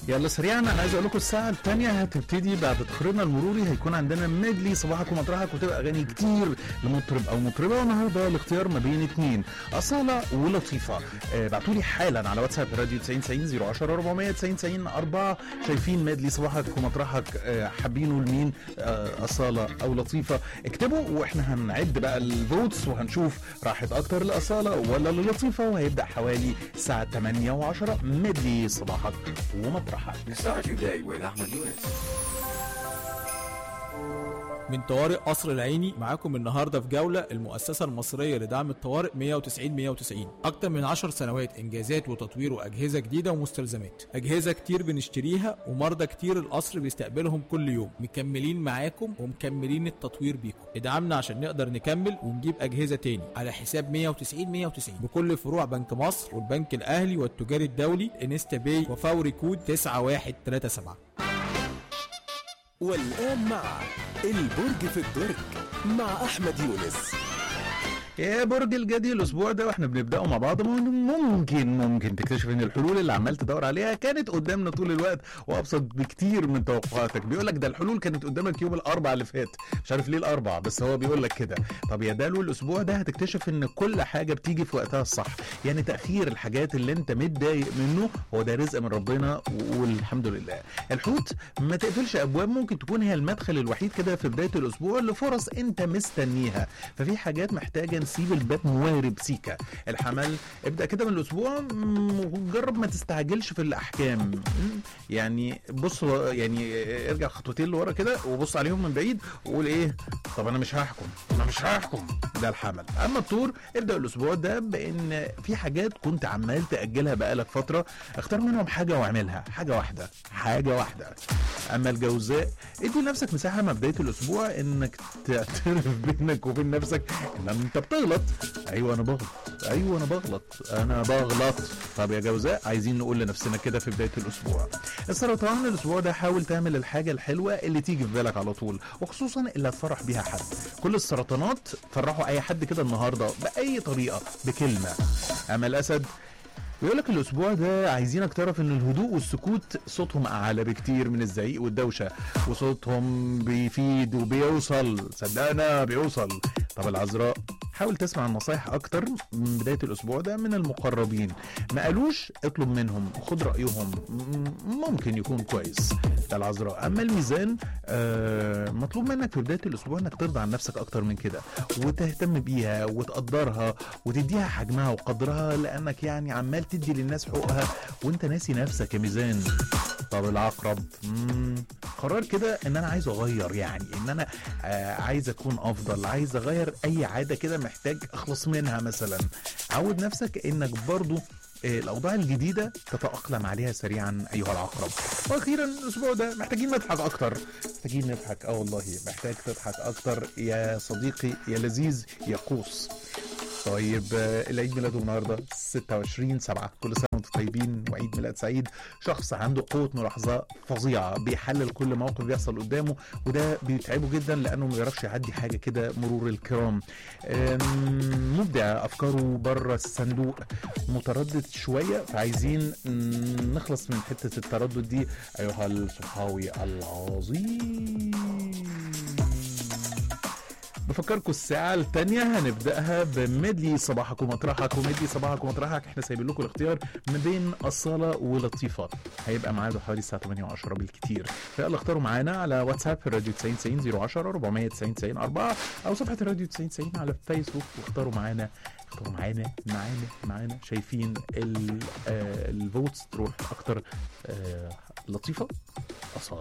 يلا سريعا انا عايز اقول لكم الساعه الثانيه هتبتدي بعد تقريرنا المروري هيكون عندنا ميدلي صباحك ومطرحك وتبقى اغاني كتير لمطرب او مطربه والنهارده الاختيار ما بين اثنين اصاله ولطيفه آه بعتوا لي حالا على واتساب راديو 90 90 010 490 90 4 شايفين ميدلي صباحك ومطرحك آه حابينه لمين آه اصاله او لطيفه اكتبوا واحنا هنعد بقى الفوتس وهنشوف راحت اكتر لاصاله ولا للطيفه وهيبدا حوالي الساعه 8 و10 ميدلي صباحك ومطرحك Start your day with Ahmed Yunus. من طوارئ قصر العيني معاكم النهارده في جوله المؤسسه المصريه لدعم الطوارئ 190 190 اكتر من 10 سنوات انجازات وتطوير واجهزه جديده ومستلزمات اجهزه كتير بنشتريها ومرضى كتير القصر بيستقبلهم كل يوم مكملين معاكم ومكملين التطوير بيكم ادعمنا عشان نقدر نكمل ونجيب اجهزه تاني على حساب 190 190 بكل فروع بنك مصر والبنك الاهلي والتجاري الدولي انستا باي وفوري كود 9137 والآن مع البرج في الدرج مع أحمد يونس يا برج الجدي الاسبوع ده واحنا بنبداه مع بعض ممكن ممكن تكتشف ان الحلول اللي عمال تدور عليها كانت قدامنا طول الوقت وابسط بكتير من توقعاتك بيقول لك ده الحلول كانت قدامك يوم الاربع اللي فات مش عارف ليه الاربع بس هو بيقول لك كده طب يا دالو الاسبوع ده هتكتشف ان كل حاجه بتيجي في وقتها الصح يعني تاخير الحاجات اللي انت متضايق منه هو ده رزق من ربنا والحمد لله الحوت ما تقفلش ابواب ممكن تكون هي المدخل الوحيد كده في بدايه الاسبوع لفرص انت مستنيها ففي حاجات محتاجه نسيب الباب موارب سيكا الحمل ابدا كده من الاسبوع م- جرب ما تستعجلش في الاحكام م? يعني بص يعني ارجع خطوتين لورا كده وبص عليهم من بعيد وقول ايه طب انا مش هحكم انا مش هحكم ده الحمل اما الطور ابدا الاسبوع ده بان في حاجات كنت عمال تاجلها بقالك فتره اختار منهم حاجه واعملها حاجه واحده حاجه واحده اما الجوزاء ادي لنفسك مساحه مع بدايه الاسبوع انك تعترف بينك وبين نفسك ان انت بتغلط ايوه انا بغلط ايوه انا بغلط انا بغلط طب يا جوزاء عايزين نقول لنفسنا كده في بدايه الاسبوع السرطان الاسبوع ده حاول تعمل الحاجه الحلوه اللي تيجي في بالك على طول وخصوصا اللي هتفرح بيها حد كل السرطانات فرحوا اي حد كده النهارده باي طريقه بكلمه اما الاسد بيقول لك الاسبوع ده عايزينك تعرف ان الهدوء والسكوت صوتهم اعلى بكتير من الزعيق والدوشه وصوتهم بيفيد وبيوصل صدقنا بيوصل طب العذراء حاول تسمع النصايح اكتر من بدايه الاسبوع ده من المقربين ما قالوش اطلب منهم خد رايهم م- ممكن يكون كويس ده العذراء اما الميزان آه مطلوب منك في بدايه الاسبوع انك ترضى عن نفسك اكتر من كده وتهتم بيها وتقدرها وتديها حجمها وقدرها لانك يعني عمال تدي للناس حقوقها وانت ناسي نفسك يا ميزان طب العقرب مم، قرار كده ان انا عايز اغير يعني ان انا آه عايز اكون افضل عايز اغير اي عاده كده محتاج اخلص منها مثلا عود نفسك انك برضو آه، الاوضاع الجديده تتاقلم عليها سريعا ايها العقرب واخيرا الاسبوع ده محتاجين نضحك اكتر محتاجين نضحك اه والله محتاج تضحك اكتر يا صديقي يا لذيذ يا قوس طيب آه، العيد ميلاده النهارده 26 7 كل سنه وانتم طيبين وعيد ميلاد سعيد شخص عنده قوه ملاحظه فظيعه بيحلل كل موقف بيحصل قدامه وده بيتعبه جدا لانه ما بيعرفش يعدي حاجه كده مرور الكرام آم، مبدع افكاره بره الصندوق متردد شويه فعايزين مم، نخلص من حته التردد دي ايها الصحاوي العظيم بفكركم الساعة التانية هنبدأها بميدلي صباحك ومطرحك وميدلي صباحك ومطرحك احنا سايبين لكم الاختيار ما بين أصالة ولطيفة هيبقى ميعاده حوالي الساعة 8 و10 بالكتير فيلا اختاروا معانا على واتساب في الراديو 90 90 010 490 90 4 أو صفحة الراديو 90 90 على فيسبوك واختاروا معانا اختاروا معانا معانا معانا شايفين ال- آه، الفوتس تروح أكتر آه، لطيفة أصالة